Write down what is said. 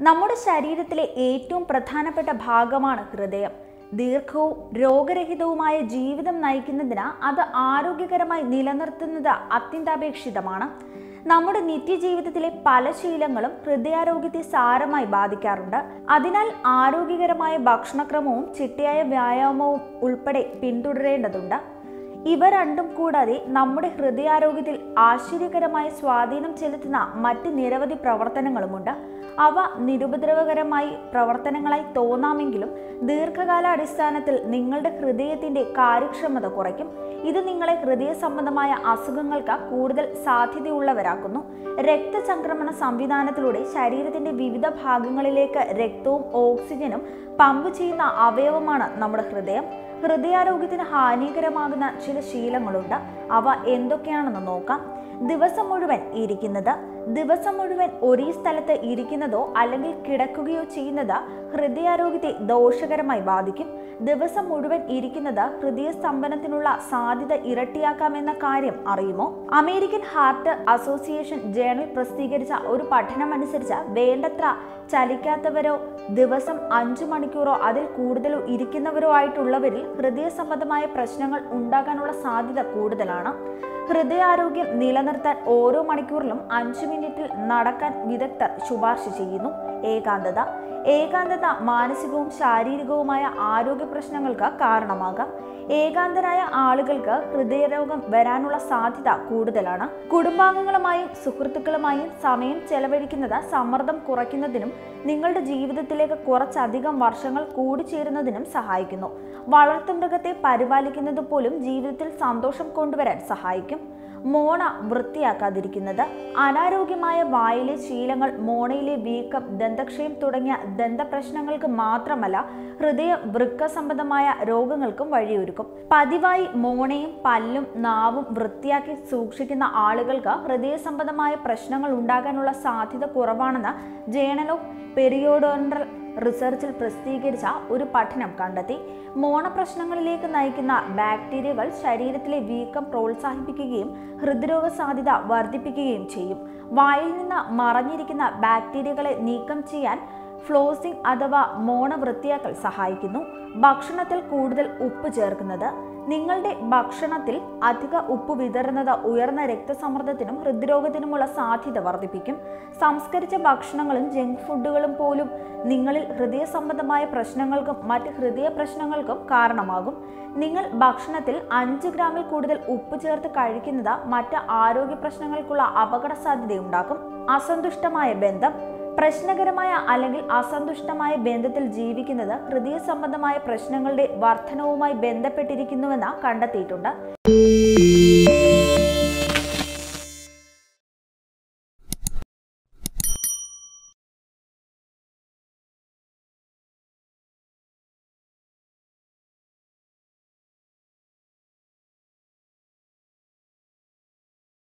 നമ്മുടെ ശരീരത്തിലെ ഏറ്റവും പ്രധാനപ്പെട്ട ഭാഗമാണ് ഹൃദയം ദീർഘവും രോഗരഹിതവുമായ ജീവിതം നയിക്കുന്നതിന് അത് ആരോഗ്യകരമായി നിലനിർത്തുന്നത് അത്യന്താപേക്ഷിതമാണ് നമ്മുടെ നിത്യജീവിതത്തിലെ പല ശീലങ്ങളും ഹൃദയാരോഗ്യത്തെ സാരമായി ബാധിക്കാറുണ്ട് അതിനാൽ ആരോഗ്യകരമായ ഭക്ഷണക്രമവും ചിട്ടയായ വ്യായാമവും ഉൾപ്പെടെ പിന്തുടരേണ്ടതുണ്ട് ഇവ രണ്ടും കൂടാതെ നമ്മുടെ ഹൃദയാരോഗ്യത്തിൽ ആശ്ചര്യകരമായ സ്വാധീനം ചെലുത്തുന്ന മറ്റ് നിരവധി പ്രവർത്തനങ്ങളുമുണ്ട് അവ നിരുപദ്രവകരമായി പ്രവർത്തനങ്ങളായി തോന്നാമെങ്കിലും ദീർഘകാല അടിസ്ഥാനത്തിൽ നിങ്ങളുടെ ഹൃദയത്തിന്റെ കാര്യക്ഷമത കുറയ്ക്കും ഇത് നിങ്ങളെ ഹൃദയ സംബന്ധമായ അസുഖങ്ങൾക്ക് കൂടുതൽ സാധ്യതയുള്ളവരാക്കുന്നു രക്തചംക്രമണ സംവിധാനത്തിലൂടെ ശരീരത്തിന്റെ വിവിധ ഭാഗങ്ങളിലേക്ക് രക്തവും ഓക്സിജനും പമ്പ് ചെയ്യുന്ന അവയവമാണ് നമ്മുടെ ഹൃദയം ഹൃദയാരോഗ്യത്തിന് ഹാനികരമാകുന്ന ചില ശീലങ്ങളുണ്ട് അവ എന്തൊക്കെയാണെന്ന് നോക്കാം ദിവസം മുഴുവൻ ഇരിക്കുന്നത് ദിവസം മുഴുവൻ ഒരേ സ്ഥലത്ത് ഇരിക്കുന്നതോ അല്ലെങ്കിൽ കിടക്കുകയോ ചെയ്യുന്നത് ഹൃദയാരോഗ്യത്തെ ദോഷകരമായി ബാധിക്കും ദിവസം മുഴുവൻ ഇരിക്കുന്നത് ഹൃദയ സ്തംഭനത്തിനുള്ള സാധ്യത ഇരട്ടിയാക്കാമെന്ന കാര്യം അറിയുമോ അമേരിക്കൻ ഹാർട്ട് അസോസിയേഷൻ ജേണൽ പ്രസിദ്ധീകരിച്ച ഒരു പഠനമനുസരിച്ച് വേണ്ടത്ര ചലിക്കാത്തവരോ ദിവസം അഞ്ചു മണിക്കൂറോ അതിൽ കൂടുതലോ ഇരിക്കുന്നവരോ ആയിട്ടുള്ളവരിൽ ഹൃദയ സംബന്ധമായ പ്രശ്നങ്ങൾ ഉണ്ടാകാനുള്ള സാധ്യത കൂടുതലാണ് ഹൃദയാരോഗ്യം നിലനിർത്താൻ ഓരോ മണിക്കൂറിലും അഞ്ചു മിനിറ്റിൽ നടക്കാൻ വിദഗ്ധർ ശുപാർശ ചെയ്യുന്നു ഏകാന്തത ഏകാന്തത മാനസികവും ശാരീരികവുമായ ആരോഗ്യ പ്രശ്നങ്ങൾക്ക് കാരണമാകാം ഏകാന്തരായ ആളുകൾക്ക് ഹൃദയരോഗം വരാനുള്ള സാധ്യത കൂടുതലാണ് കുടുംബാംഗങ്ങളുമായും സുഹൃത്തുക്കളുമായും സമയം ചെലവഴിക്കുന്നത് സമ്മർദ്ദം കുറയ്ക്കുന്നതിനും നിങ്ങളുടെ ജീവിതത്തിലേക്ക് കുറച്ചധികം വർഷങ്ങൾ കൂടിച്ചേരുന്നതിനും സഹായിക്കുന്നു വളർത്തുമൃഗത്തെ പരിപാലിക്കുന്നത് പോലും ജീവിതത്തിൽ സന്തോഷം കൊണ്ടുവരാൻ സഹായിക്കും മോണ വൃത്തിയാക്കാതിരിക്കുന്നത് അനാരോഗ്യമായ വായിലെ ശീലങ്ങൾ മോണയിലെ വീക്കം ദന്തക്ഷയം തുടങ്ങിയ ദന്തപ്രശ്നങ്ങൾക്ക് മാത്രമല്ല ഹൃദയ വൃക്ക സംബന്ധമായ രോഗങ്ങൾക്കും വഴിയൊരുക്കും പതിവായി മോണയും പല്ലും നാവും വൃത്തിയാക്കി സൂക്ഷിക്കുന്ന ആളുകൾക്ക് ഹൃദയ സംബന്ധമായ പ്രശ്നങ്ങൾ ഉണ്ടാകാനുള്ള സാധ്യത കുറവാണെന്ന് ജേണൽ ഓഫ് പെരിയോഡോൺട്രൽ റിസർച്ചിൽ പ്രസിദ്ധീകരിച്ച ഒരു പഠനം കണ്ടെത്തി മോണ പ്രശ്നങ്ങളിലേക്ക് നയിക്കുന്ന ബാക്ടീരിയകൾ ശരീരത്തിലെ വീക്കം പ്രോത്സാഹിപ്പിക്കുകയും ഹൃദ്രോഗ സാധ്യത വർദ്ധിപ്പിക്കുകയും ചെയ്യും വായിൽ നിന്ന് മറഞ്ഞിരിക്കുന്ന ബാക്ടീരിയകളെ നീക്കം ചെയ്യാൻ ഫ്ലോസിംഗ് അഥവാ മോണ വൃത്തിയാക്കൽ സഹായിക്കുന്നു ഭക്ഷണത്തിൽ കൂടുതൽ ഉപ്പ് ചേർക്കുന്നത് നിങ്ങളുടെ ഭക്ഷണത്തിൽ അധിക ഉപ്പ് വിതറുന്നത് ഉയർന്ന രക്തസമ്മർദ്ദത്തിനും ഹൃദ്രോഗത്തിനുമുള്ള സാധ്യത വർദ്ധിപ്പിക്കും സംസ്കരിച്ച ഭക്ഷണങ്ങളും ജങ്ക് ഫുഡുകളും പോലും നിങ്ങളിൽ ഹൃദയ സംബന്ധമായ പ്രശ്നങ്ങൾക്കും മറ്റ് ഹൃദയ പ്രശ്നങ്ങൾക്കും കാരണമാകും നിങ്ങൾ ഭക്ഷണത്തിൽ അഞ്ച് ഗ്രാമിൽ കൂടുതൽ ഉപ്പ് ചേർത്ത് കഴിക്കുന്നത് മറ്റ് ആരോഗ്യ പ്രശ്നങ്ങൾക്കുള്ള അപകട സാധ്യതയുണ്ടാക്കും അസന്തുഷ്ടമായ ബന്ധം പ്രശ്നകരമായ അല്ലെങ്കിൽ അസന്തുഷ്ടമായ ബന്ധത്തിൽ ജീവിക്കുന്നത് ഹൃദയ സംബന്ധമായ പ്രശ്നങ്ങളുടെ വർധനവുമായി ബന്ധപ്പെട്ടിരിക്കുന്നുവെന്ന് കണ്ടെത്തിയിട്ടുണ്ട്